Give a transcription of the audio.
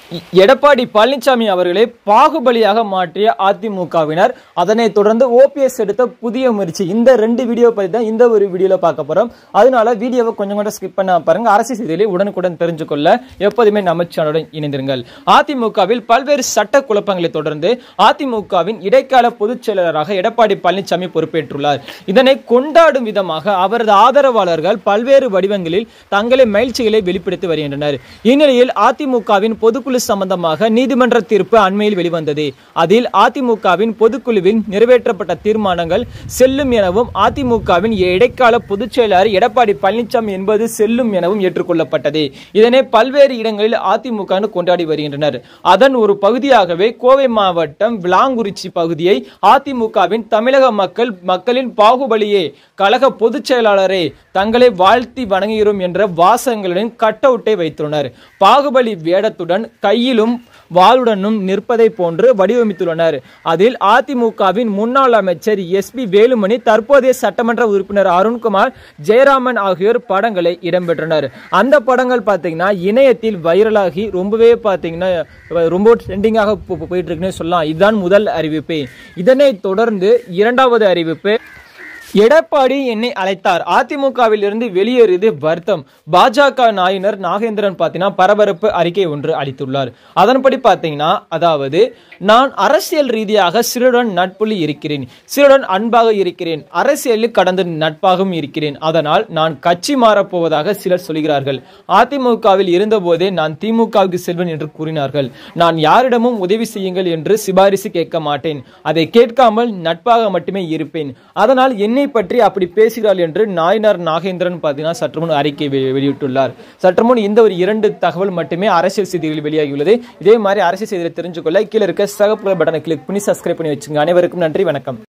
எ- எடப்பாடி பழனிசாமி அவர்களை பாகுபலியாக மாற்றிய அதிமுகவினர் அதனைத் தொடர்ந்து ஓபிஎஸ் எடுத்த புதிய முயற்சி இந்த ரெண்டு வீடியோ பத்தி தான் இந்த ஒரு வீடியோல பார்க்க போறோம் அதனால வீடியோவை கொஞ்சம் கூட ஸ்கிப் பண்ண பாருங்க அரசியல் செய்திகளை உடனுக்குடன் தெரிஞ்சுக்கொள்ள எப்போதுமே நம்ம சேனலுடன் இணைந்திருங்கள் அதிமுகவில் பல்வேறு சட்ட குழப்பங்களை தொடர்ந்து அதிமுகவின் இடைக்கால பொதுச் செயலாளராக எடப்பாடி பழனிசாமி பொறுப்பேற்றுள்ளார் இதனை கொண்டாடும் விதமாக அவரது ஆதரவாளர்கள் பல்வேறு வடிவங்களில் தங்களை மகிழ்ச்சிகளை வெளிப்படுத்தி வருகின்றனர் இந்நிலையில் அதிமுகவின் பொதுக்குழு சம்பந்தமாக நீதிமன்ற தீர்ப்பு அண்மையில் வெளிவந்தது அதில் அதிமுகவின் பொதுக்குழுவில் நிறைவேற்றப்பட்ட தீர்மானங்கள் செல்லும் எனவும் அதிமுகவின் இடைக்கால பொதுச் செயலாளர் எடப்பாடி பழனிசாமி என்பது செல்லும் எனவும் ஏற்றுக்கொள்ளப்பட்டது இதனை பல்வேறு இடங்களில் அதிமுக கொண்டாடி வருகின்றனர் அதன் ஒரு பகுதியாகவே கோவை மாவட்டம் விளாங்குறிச்சி பகுதியை அதிமுகவின் தமிழக மக்கள் மக்களின் பாகுபலியே கழக பொதுச் செயலாளரே தங்களை வாழ்த்தி வணங்குகிறோம் என்ற வாசகங்களுடன் கட் அவுட்டை வைத்துள்ளனர் பாகுபலி வேடத்துடன் கையிலும் வாளுடனும் நிற்பதை போன்று வடிவமைத்துள்ளனர் அதில் அதிமுகவின் முன்னாள் அமைச்சர் எஸ் பி வேலுமணி தற்போதைய சட்டமன்ற உறுப்பினர் அருண்குமார் ஜெயராமன் ஆகியோர் படங்களை இடம்பெற்றனர் அந்த படங்கள் பார்த்தீங்கன்னா இணையத்தில் வைரலாகி ரொம்பவே பார்த்தீங்கன்னா ரொம்ப ட்ரெண்டிங்காக போயிட்டு இருக்குன்னு சொல்லலாம் இதுதான் முதல் அறிவிப்பு இதனைத் தொடர்ந்து இரண்டாவது அறிவிப்பு எடப்பாடி என்னை அழைத்தார் அதிமுகவில் இருந்து வெளியேறியது வருத்தம் பாஜக நாயினர் நாகேந்திரன் பார்த்தீங்கன்னா பரபரப்பு அறிக்கை ஒன்று அளித்துள்ளார் அதன்படி பார்த்தீங்கன்னா அதாவது நான் அரசியல் ரீதியாக சிறுடன் நட்புள்ளி இருக்கிறேன் சிறுடன் அன்பாக இருக்கிறேன் அரசியலில் கடந்து நட்பாகவும் இருக்கிறேன் அதனால் நான் கட்சி மாறப்போவதாக சிலர் சொல்கிறார்கள் அதிமுகவில் இருந்தபோதே நான் திமுகவுக்கு செல்வேன் என்று கூறினார்கள் நான் யாரிடமும் உதவி செய்யுங்கள் என்று சிபாரிசு கேட்க மாட்டேன் அதை கேட்காமல் நட்பாக மட்டுமே இருப்பேன் அதனால் என்னை பற்றி அப்படி பேசுகிறாள் என்று நாயனார் நாகேந்திரன் பார்த்தீங்கன்னா சற்று முன் அறிக்கை வெ- வெளியிட்டுள்ளார் சற்று முன் இந்த ஒரு இரண்டு தகவல் மட்டுமே அரசியல் செய்திகளில் வெளியாகியுள்ளது இதே மாதிரி அரசியல் செய்திகளை தெரிஞ்சுக்கொள்ள கீழே இருக்க சகப்புல பட்டனை கிளிக் பண்ணி சப்ஸ்கிரைப் பண்ணி வச்சுங்க அனைவருக்கும் நன்றி வணக்கம்